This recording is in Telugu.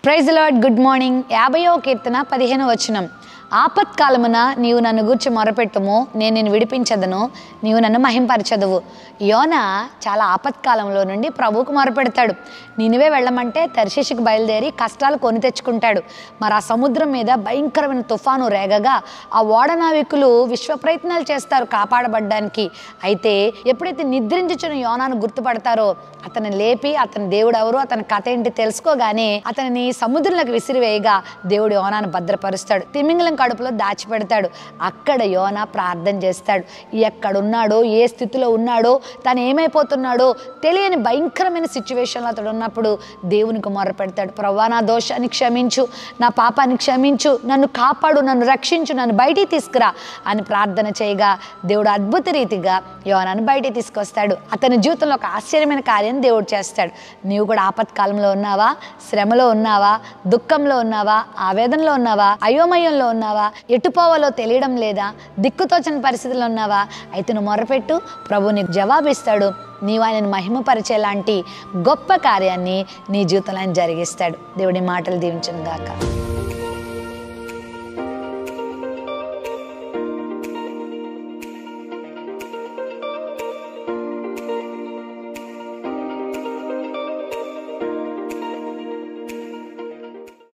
ప్రైజ్ లార్డ్ గుడ్ మార్నింగ్ యాభయో కీర్తన పదిహేను వచనం ఆపత్కాలమున నీవు నన్ను గూర్చి మొరపెట్టుము నేను నిన్ను విడిపించదను నీవు నన్ను మహింపరచదువు యోన చాలా ఆపత్కాలంలో నుండి ప్రభువుకు మొరపెడతాడు నినివే వెళ్ళమంటే తర్శిషికి బయలుదేరి కష్టాలు కొని తెచ్చుకుంటాడు మరి ఆ సముద్రం మీద భయంకరమైన తుఫాను రేగగా ఆ ఓడనావికులు విశ్వ ప్రయత్నాలు చేస్తారు కాపాడబడ్డానికి అయితే ఎప్పుడైతే నిద్రించుచున్న యోనాను గుర్తుపడతారో అతను లేపి అతని దేవుడు ఎవరు అతని కథ ఏంటి తెలుసుకోగానే అతనిని సముద్రంలోకి విసిరివేయగా దేవుడు యోనాను భద్రపరుస్తాడు తిమింగలం కడుపులో దాచిపెడతాడు అక్కడ యోన ప్రార్థన చేస్తాడు ఎక్కడున్నాడో ఏ స్థితిలో ఉన్నాడో తను ఏమైపోతున్నాడో తెలియని భయంకరమైన సిచ్యువేషన్లో అతడు ఉన్నప్పుడు దేవునికి మొర్ర పెడతాడు ప్రవ్వా నా దోషాన్ని క్షమించు నా పాపాన్ని క్షమించు నన్ను కాపాడు నన్ను రక్షించు నన్ను బయటికి తీసుకురా అని ప్రార్థన చేయగా దేవుడు అద్భుత రీతిగా యోనాను బయటికి తీసుకొస్తాడు అతని జీవితంలో ఒక ఆశ్చర్యమైన కార్యం దేవుడు చేస్తాడు నీవు కూడా ఆపత్కాలంలో ఉన్నావా శ్రమలో ఉన్నావా దుఃఖంలో ఉన్నావా ఆవేదనలో ఉన్నావా అయోమయంలో ఉన్నావా ఎటుపోవాలో తెలియడం లేదా దిక్కుతోచని పరిస్థితిలో ఉన్నావా అయితే నువ్వు మొరపెట్టు ప్రభు నీకు జవాబిస్తాడు నీవు ఆయనను మహిమపరిచేలాంటి గొప్ప కార్యాన్ని నీ జీవితంలో ఆయన జరిగిస్తాడు దేవుడి మాటలు దీవించను గాక